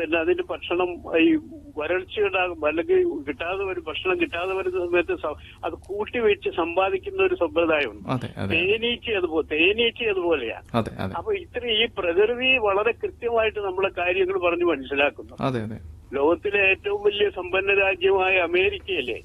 പിന്നെ അതിന് ഭക്ഷണം ഈ വരൾച്ചയുണ്ടാകും അല്ലെങ്കിൽ കിട്ടാതെ വരും ഭക്ഷണം കിട്ടാതെ വരുന്ന സമയത്ത് സ- അത് കൂട്ടിവെച്ച് സമ്പാദിക്കുന്ന ഒരു സമ്പ്രദായമുണ്ട് അതെ അതെ തേനീച്ച അതുപോലെ തേനീച്ച അതുപോലെയാ അതെ അതെ അപ്പൊ ഇത്ര ഈ പ്രകൃതി വളരെ കൃത്യമായിട്ട് നമ്മളെ കാര്യങ്ങൾ പറഞ്ഞ് മനസ്സിലാക്കുന്നു അതെ അതെ ലോകത്തിലെ ഏറ്റവും വലിയ സമ്പന്ന രാജ്യമായ അമേരിക്കയിലെ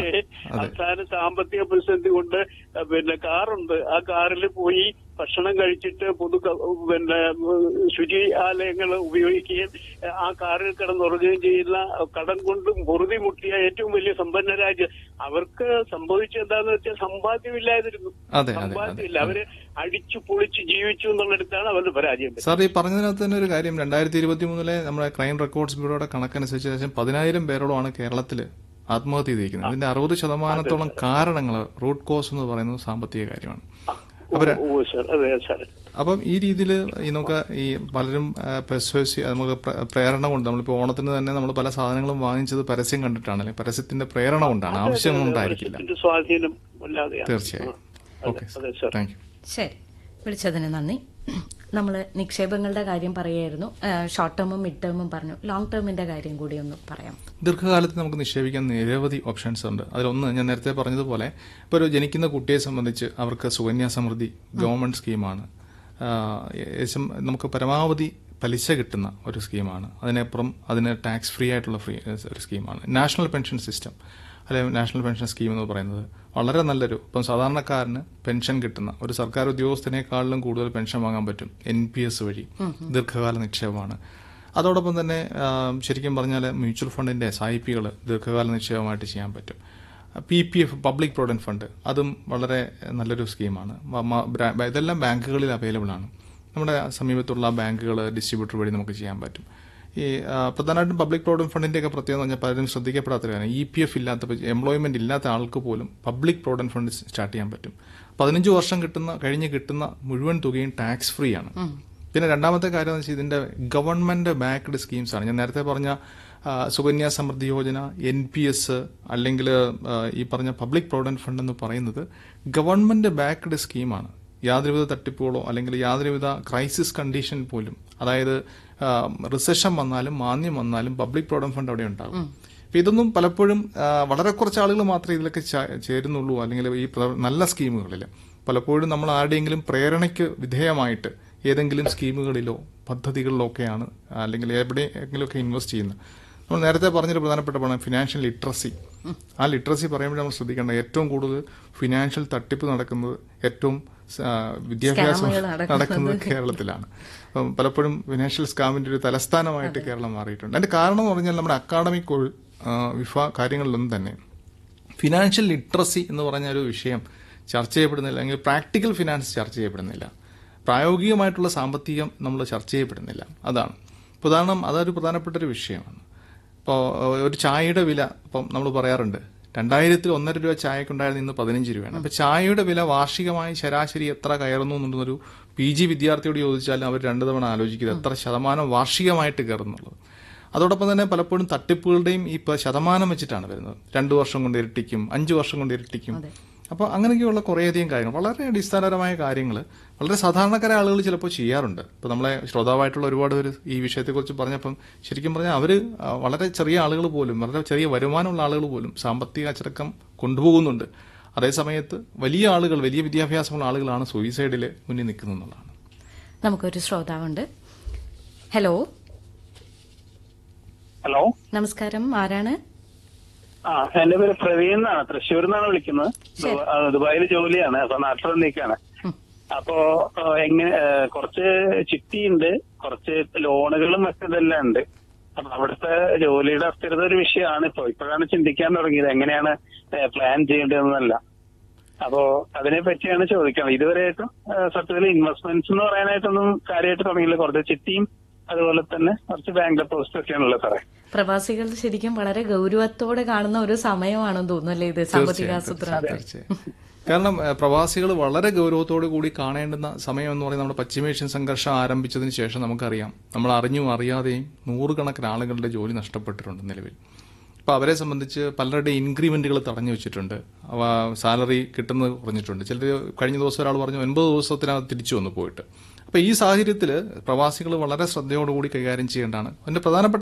അവസാന സാമ്പത്തിക പ്രതിസന്ധി കൊണ്ട് പിന്നെ കാറുണ്ട് ആ കാറിൽ പോയി ഭക്ഷണം കഴിച്ചിട്ട് പൊതു ക- പിന്നെ ശുചി ആലയങ്ങൾ ഉപയോഗിക്കുകയും ആ കാറിൽ കിടന്നുറങ്ങുകയും ചെയ്യുന്ന കടം കൊണ്ടും പൊറുതി മുട്ടിയ ഏറ്റവും വലിയ സമ്പന്ന രാജ്യം അവർക്ക് സംഭവിച്ചെന്താന്ന് വെച്ചാൽ സമ്പാദ്യമില്ലാതിരുന്നു അതെ അതെ സമ്പാദ്യമില്ല അതെ അവര് അടിച്ചു പൊളിച്ച് ജീവിച്ചു എന്നുള്ളിടത്താണ് അവരുടെ പരാജയം സാർ ഈ പറഞ്ഞതിനകത്ത് തന്നെ ഒരു കാര്യം രണ്ടായിരത്തി ഇരുപത്തി മൂന്നിലെ നമ്മുടെ ക്രൈം റെക്കോർഡ്സ് ബ്യൂറോയുടെ കണക്കനുസരിച്ച് ഏകദേശം പതിനായിരം പേരോളമാണ് കേരളത്തിൽ ആത്മഹത്യ ചെയ്തിരിക്കുന്നത് ഇതിന്റെ അറുപത് ശതമാനത്തോളം കാരണങ്ങൾ റൂട്ട് കോസ് എന്ന് പറയുന്നത് സാമ്പത്തിക കാര്യമാണ് അവര് ഓ സാർ അതെ സാർ അപ്പം ഈ രീതിയിൽ ഈ നമുക്ക് ഈ പലരും പെർസ്വേസി നമുക്ക് പ്ര- പ്രേരണ കൊണ്ട് നമ്മളിപ്പോൾ ഓണത്തിന് തന്നെ നമ്മൾ പല സാധനങ്ങളും വാങ്ങിച്ചത് പരസ്യം കണ്ടിട്ടാണ് അല്ലെങ്കിൽ പരസ്യത്തിന്റെ പ്രേരണ കൊണ്ടാണ് ആവശ്യം കൊണ്ടായിരിക്കില്ല ഇതിന്റെ സ്വാധീനം അല്ലാതെയാണ് തീർച്ചയായും ആ, ഓക്കെ അതെ സാർ താങ്ക് യു ശരി വിളിച്ചതിന് നന്ദി നമ്മൾ നിക്ഷേപങ്ങളുടെ കാര്യം പറയായിരുന്നു ഷോർട്ട് ടേമും മിഡ് ടേമും പറഞ്ഞു ലോങ് ടേമിന്റെ കാര്യം കൂടി ഒന്ന് പറയാം ദീർഘകാലത്ത് നമുക്ക് നിക്ഷേപിക്കാൻ നിരവധി ഓപ്ഷൻസ് ഉണ്ട് അതിലൊന്ന് ഞാൻ നേരത്തെ പറഞ്ഞതുപോലെ ഇപ്പോൾ ഒരു ജനിക്കുന്ന കുട്ടിയെ സംബന്ധിച്ച് അവർക്ക് സുകന്യാ സമൃദ്ധി ഗവൺമെന്റ് സ്കീമാണ് ആ, ഏകദേശം നമുക്ക് പരമാവധി പലിശ കിട്ടുന്ന ഒരു സ്കീമാണ് അതിനപ്പുറം അതിന് ടാക്സ് ഫ്രീ ആയിട്ടുള്ള ഫ്രീ ഒരു സ്കീമാണ് നാഷണൽ പെൻഷൻ സിസ്റ്റം അല്ലെങ്കിൽ നാഷണൽ പെൻഷൻ സ്കീം എന്ന് പറയുന്നത് വളരെ നല്ലൊരു ഇപ്പം സാധാരണക്കാരന് പെൻഷൻ കിട്ടുന്ന ഒരു സർക്കാർ ഉദ്യോഗസ്ഥനേക്കാളിലും കൂടുതൽ പെൻഷൻ വാങ്ങാൻ പറ്റും എൻ പി എസ് വഴി ദീർഘകാല നിക്ഷേപമാണ് അതോടൊപ്പം തന്നെ ആ, ശരിക്കും പറഞ്ഞാൽ മ്യൂച്വൽ ഫണ്ടിന്റെ എസ് ഐ പികൾ ദീർഘകാല നിക്ഷേപമായിട്ട് ചെയ്യാൻ പറ്റും P P F public provident fund അതും വളരെ നല്ലൊരു സ്കീമാണ് മ- മ- ബ്രാ- ഇതെല്ലാം ബാങ്കുകളിൽ അവൈലബിൾ ആണ് നമ്മുടെ സമീപത്തുള്ള ബാങ്കുകൾ ഡിസ്ട്രിബ്യൂട്ടർ വഴി നമുക്ക് ചെയ്യാൻ പറ്റും ഈ ആ, പ്രധാനമായിട്ടും പബ്ലിക് പ്രൊവിഡന്റ് ഫണ്ടിന്റെ ഒക്കെ പ്രത്യേകത എന്ന് പറഞ്ഞാൽ പലരും ശ്രദ്ധിക്കപ്പെടാത്ത കാര്യം ഇ പി എഫ് ഇല്ലാത്ത എംപ്ലോയ്മെന്റ് ഇല്ലാത്ത ആൾക്ക് പോലും പബ്ലിക് പ്രൊവിഡന്റ് ഫണ്ട് സ്റ്റാർട്ട് ചെയ്യാൻ പറ്റും പതിനഞ്ച് വർഷം കിട്ടുന്ന കഴിഞ്ഞ് കിട്ടുന്ന മുഴുവൻ തുകയും ടാക്സ് ഫ്രീ ആണ് പിന്നെ രണ്ടാമത്തെ കാര്യം എന്ന് വെച്ചാൽ ഇതിന്റെ ഗവൺമെന്റ് ബാക്ക്ഡ് സ്കീംസ് ആണ് ഞാൻ നേരത്തെ പറഞ്ഞ ആ, സുകന്യ സമൃദ്ധി യോജന എൻ പി എസ് അല്ലെങ്കിൽ ഈ പറഞ്ഞ പബ്ലിക് പ്രൊവിഡന്റ് ഫണ്ട് എന്ന് പറയുന്നത് ഗവൺമെന്റ് ബാക്ക്ഡ് സ്കീമാണ് യാതൊരുവിധ തട്ടിപ്പുകളോ അല്ലെങ്കിൽ യാതൊരുവിധ ക്രൈസിസ് കണ്ടീഷൻ പോലും അതായത് റിസഷൻ വന്നാലും മാന്യം വന്നാലും പബ്ലിക് പ്രൊവിഡന്റ് ഫണ്ട് അവിടെ ഉണ്ടാകും അപ്പൊ ഇതൊന്നും പലപ്പോഴും ആ, വളരെ കുറച്ച് ആളുകൾ മാത്രമേ ഇതിലൊക്കെ ചാ- ചേരുന്നുള്ളൂ അല്ലെങ്കിൽ ഈ പ്ര- നല്ല സ്കീമുകളിൽ പലപ്പോഴും നമ്മൾ ആരുടെയെങ്കിലും പ്രേരണയ്ക്ക് വിധേയമായിട്ട് ഏതെങ്കിലും സ്കീമുകളിലോ പദ്ധതികളിലോ ഒക്കെയാണ് അല്ലെങ്കിൽ എവിടെയെങ്കിലുമൊക്കെ ഇൻവെസ്റ്റ് ചെയ്യുന്നത് നമ്മൾ നേരത്തെ പറഞ്ഞൊരു പ്രധാനപ്പെട്ട പണം ഫിനാൻഷ്യൽ ലിറ്ററസി ആ ലിറ്ററസി പറയുമ്പോൾ നമ്മൾ ശ്രദ്ധിക്കേണ്ട ഏറ്റവും കൂടുതൽ ഫിനാൻഷ്യൽ തട്ടിപ്പ് നടക്കുന്നത് ഏറ്റവും ആ, വിദ്യാഭ്യാസം സ്കാമുകൾ നടക്കുന്നത് നടക്കുന്നത് കേരളത്തിലാണ് അപ്പം പലപ്പോഴും ഫിനാൻഷ്യൽ സ്കാമിന്റെ ഒരു തലസ്ഥാനമായിട്ട് കേരളം മാറിയിട്ടുണ്ട് അതിന്റെ കാരണം എന്ന് പറഞ്ഞാൽ നമ്മുടെ അക്കാഡമിക് വിഭാ കാര്യങ്ങളിലൊന്നും തന്നെ ഫിനാൻഷ്യൽ ലിറ്ററസി എന്ന് പറഞ്ഞ ഒരു വിഷയം ചർച്ച ചെയ്യപ്പെടുന്നില്ല അല്ലെങ്കിൽ പ്രാക്ടിക്കൽ ഫിനാൻസ് ചർച്ച ചെയ്യപ്പെടുന്നില്ല പ്രായോഗികമായിട്ടുള്ള സാമ്പത്തികം നമ്മൾ ചർച്ച ചെയ്യപ്പെടുന്നില്ല അതാണ് ഇപ്പോൾ ഉദാഹരണം അതൊരു പ്രധാനപ്പെട്ട ഒരു വിഷയമാണ് ഇപ്പോൾ ഒരു ചായയുടെ വില ഇപ്പം നമ്മൾ പറയാറുണ്ട് രണ്ടായിരത്തിൽ ഒന്നര രൂപ ചായക്കുണ്ടായിരുന്ന ഇന്ന് പതിനഞ്ച് രൂപയാണ് അപ്പോൾ ചായയുടെ വില വാർഷികമായി ശരാശരി എത്ര കയറുന്നു എന്നുള്ളൊരു പി ജി വിദ്യാർത്ഥിയോട് ചോദിച്ചാലും അവർ രണ്ടു തവണ ആലോചിക്കുന്നത് എത്ര ശതമാനം വാർഷികമായിട്ട് കയറുന്നുള്ളത് അതോടൊപ്പം തന്നെ പലപ്പോഴും തട്ടിപ്പുകളുടെയും ഈ പ- ശതമാനം വെച്ചിട്ടാണ് വരുന്നത് രണ്ടു വർഷം കൊണ്ട് ഇരട്ടിക്കും അഞ്ചു വർഷം കൊണ്ട് ഇരട്ടിക്കും അപ്പോൾ അങ്ങനെയൊക്കെയുള്ള കുറേയധികം കാര്യങ്ങൾ വളരെ അടിസ്ഥാനപരമായ കാര്യങ്ങൾ വളരെ സാധാരണക്കാരായ ആളുകൾ ചിലപ്പോൾ ചെയ്യാറുണ്ട് ഇപ്പോൾ നമ്മളെ ശ്രോതാവായിട്ടുള്ള ഒരുപാട് പേര് ഈ വിഷയത്തെക്കുറിച്ച് പറഞ്ഞപ്പം ശരിക്കും പറഞ്ഞാൽ അവർ വളരെ ചെറിയ ആളുകൾ പോലും വളരെ ചെറിയ വരുമാനമുള്ള ആളുകൾ പോലും സാമ്പത്തിക അച്ചടക്കം കൊണ്ടുപോകുന്നുണ്ട് അതേസമയത്ത് വലിയ ആളുകൾ വലിയ വിദ്യാഭ്യാസമുള്ള ആളുകളാണ് സൂയിസൈഡിൽ മുന്നിൽ നിൽക്കുന്നത് എന്നുള്ളതാണ് നമുക്കൊരു ശ്രോതാവുണ്ട് ഹലോ ഹലോ നമസ്കാരം ആരാണ് ആ എന്റെ പേര് പ്രവീൺ എന്നാണ് തൃശ്ശൂരിൽ നിന്നാണ് വിളിക്കുന്നത് ദുബ- ആ, ദുബായിൽ ജോലിയാണ് അപ്പൊ നാട്ടിൽ നിൽക്കാണ് അപ്പോ ആ, എങ്ങനെ ആ, കുറച്ച് ചിട്ടിയുണ്ട് കുറച്ച് ലോണുകളും മറ്റതെല്ലാം ഉണ്ട് അപ്പൊ അവിടുത്തെ ജോലിയുടെ അസ്ഥിരത ഒരു വിഷയമാണ് ഇപ്പൊ ഇപ്പോഴാണ് ചിന്തിക്കാൻ തുടങ്ങിയത് എങ്ങനെയാണ് പ്ലാൻ ചെയ്യേണ്ടതെന്നല്ല അപ്പോ അതിനെ പറ്റിയാണ് ചോദിക്കുന്നത് ഇതുവരെയായിട്ടും ആ, സത്യത്തിൽ ഇൻവെസ്റ്റ്മെന്റ്സ് എന്ന് പറയാനായിട്ടൊന്നും കാര്യമായിട്ട് തുടങ്ങിയില്ല കുറച്ച് ചിട്ടിയും അതുപോലെ തന്നെ കുറച്ച് ബാങ്ക് ഡെപ്പോസിറ്റ് ഒക്കെയാണുള്ളത് സാറേ പ്രവാസികൾ ശരിക്കും വളരെ ഗൗരവത്തോടെ കാണുന്ന ഒരു സമയമാണെന്ന് തോന്നുന്നല്ലേ ഇത് സാമ്പത്തിക ആസൂത്രണം തീർച്ചയായും കാരണം പ്രവാസികൾ വളരെ ഗൗരവത്തോടു കൂടി കാണേണ്ടുന്ന സമയം എന്ന് പറയുന്നത് നമ്മുടെ പശ്ചിമേഷ്യൻ സംഘർഷം ആരംഭിച്ചതിന് ശേഷം നമുക്കറിയാം നമ്മൾ അറിഞ്ഞും അറിയാതെയും നൂറുകണക്കിന് ആളുകളുടെ ജോലി നഷ്ടപ്പെട്ടിട്ടുണ്ട് നിലവിൽ അപ്പോൾ അവരെ സംബന്ധിച്ച് പലരുടെ ഇൻക്രിമെന്റുകൾ തടഞ്ഞു വെച്ചിട്ടുണ്ട് അവ സാലറി കിട്ടുന്നത് കുറഞ്ഞിട്ടുണ്ട് ചിലർ കഴിഞ്ഞ ദിവസം ഒരാൾ പറഞ്ഞു ഒൻപത് ദിവസത്തിനകത്ത് തിരിച്ചു വന്നു പോയിട്ട് അപ്പോൾ ഈ സാഹചര്യത്തിൽ പ്രവാസികൾ വളരെ ശ്രദ്ധയോടുകൂടി കൈകാര്യം ചെയ്യേണ്ടതാണ് അതിന്റെ പ്രധാനപ്പെട്ട